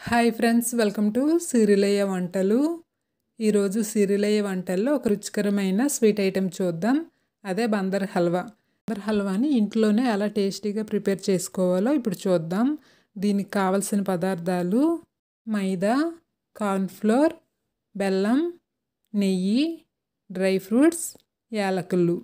hi friends welcome to Sirilayya వంటలు ఈరోజు సిరిలయ్య వంటల్లో ఒక రుచికరమైన స్వీట్ ఐటెం చూద్దాం అదే బందర్ హల్వా బందర్ హల్వాని ఇంట్లోనే ఎలా టేస్టీగా ప్రిపేర్ చేసుకోవాలో ఇప్పుడు చూద్దాం దీనికి కావలసిన పదార్థాలు మైదా కార్న్ఫ్లోర్ బెల్లం నెయ్యి డ్రై ఫ్రూట్స్ యాలకులు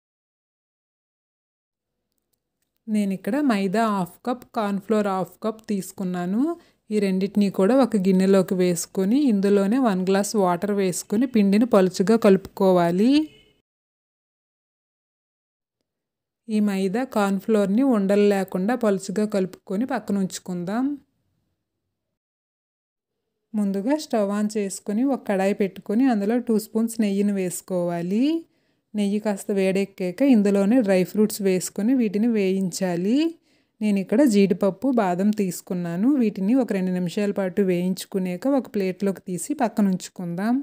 నేను ఇక్కడ మైదా half cup cornflour half cup తీసుకున్నాను ఈ రెండింటినీ కూడా ఒక గిన్నెలోకి వేసుకొని ఇందులోనే వన్ గ్లాస్ వాటర్ వేసుకొని పిండిని పలుచుగా కలుపుకోవాలి ఈ మైదా కార్న్ఫ్లోర్ని ఉండలు లేకుండా పలుచుగా కలుపుకొని పక్కన ఉంచుకుందాం ముందుగా స్టవ్ ఆన్ చేసుకొని ఒక కడాయి పెట్టుకొని అందులో టూ స్పూన్స్ నెయ్యిని వేసుకోవాలి నెయ్యి కాస్త వేడెక్కాక ఇందులోనే డ్రై ఫ్రూట్స్ వేసుకొని వీటిని వేయించాలి నేను ఇక్కడ జీడిపప్పు బాదం తీసుకున్నాను వీటిని ఒక రెండు నిమిషాల పాటు వేయించుకునేక ఒక ప్లేట్లోకి తీసి పక్కన ఉంచుకుందాం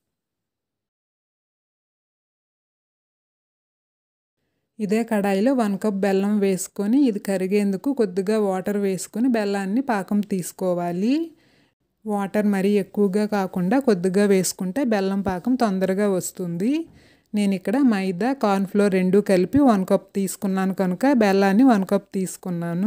ఇదే కడాయిలో వన్ కప్ బెల్లం వేసుకొని ఇది కరిగేందుకు కొద్దిగా వాటర్ వేసుకొని బెల్లాన్ని పాకం తీసుకోవాలి వాటర్ మరీ ఎక్కువగా కాకుండా కొద్దిగా వేసుకుంటే బెల్లం పాకం తొందరగా వస్తుంది నేను ఇక్కడ మైదా కార్న్ఫ్లోర్ రెండు కలిపి వన్ కప్ తీసుకున్నాను కనుక బెల్లాన్ని వన్ కప్ తీసుకున్నాను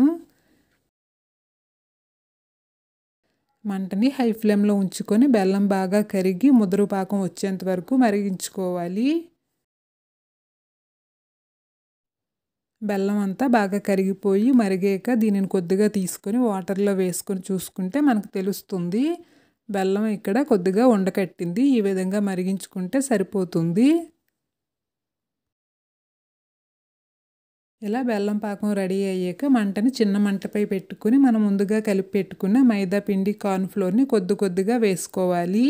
మంటని హై ఫ్లేమ్లో ఉంచుకొని బెల్లం బాగా కరిగి ముదురు పాకం వచ్చేంత వరకు మరిగించుకోవాలి బెల్లం అంతా బాగా కరిగిపోయి మరిగాక దీనిని కొద్దిగా తీసుకొని వాటర్లో వేసుకొని చూసుకుంటే మనకు తెలుస్తుంది బెల్లం ఇక్కడ కొద్దిగా ఉండకట్టింది ఈ విధంగా మరిగించుకుంటే సరిపోతుంది ఇలా బెల్లం పాకం రెడీ అయ్యాక మంటని చిన్న మంటపై పెట్టుకుని మనం ముందుగా కలిపి పెట్టుకున్న మైదా పిండి కార్న్ఫ్లోర్ని కొద్ది కొద్దిగా వేసుకోవాలి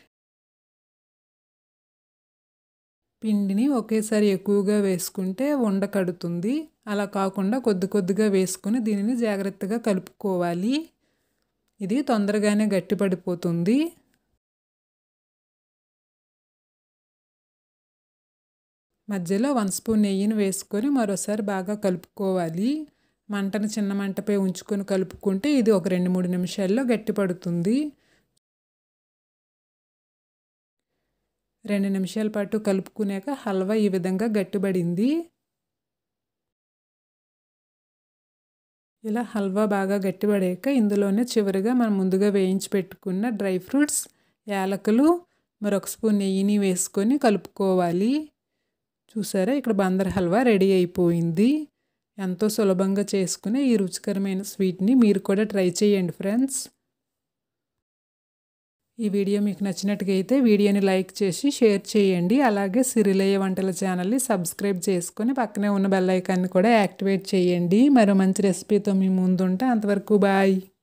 పిండిని ఒకేసారి ఎక్కువగా వేసుకుంటే ఉండకడుతుంది అలా కాకుండా కొద్ది కొద్దిగా వేసుకుని దీనిని జాగ్రత్తగా కలుపుకోవాలి ఇది తొందరగానే గట్టిపడిపోతుంది మధ్యలో వన్ స్పూన్ నెయ్యిని వేసుకొని మరోసారి బాగా కలుపుకోవాలి మంటను చిన్న మంటపై ఉంచుకొని కలుపుకుంటే ఇది ఒక రెండు మూడు నిమిషాల్లో గట్టిపడుతుంది రెండు నిమిషాల పాటు కలుపుకునేక హల్వా ఈ విధంగా గట్టిపడింది ఇలా హల్వా బాగా గట్టిపడాక ఇందులోనే చివరిగా మనం ముందుగా వేయించి పెట్టుకున్న డ్రై ఫ్రూట్స్ యాలకులు మరొక స్పూన్ నెయ్యిని వేసుకొని కలుపుకోవాలి చూసారా ఇక్కడ బందర్ హల్వా రెడీ అయిపోయింది ఎంతో సులభంగా చేసుకునే ఈ రుచికరమైన స్వీట్ని మీరు కూడా ట్రై చేయండి ఫ్రెండ్స్ ఈ వీడియో మీకు నచ్చినట్టుగా అయితే వీడియోని లైక్ చేసి షేర్ చేయండి అలాగే సిరిలయ్య వంటల ఛానల్ని సబ్స్క్రైబ్ చేసుకొని పక్కనే ఉన్న బెల్ ఐకాన్ని కూడా యాక్టివేట్ చేయండి మరో మంచి రెసిపీతో మీ ముందుంటే అంతవరకు బాయ్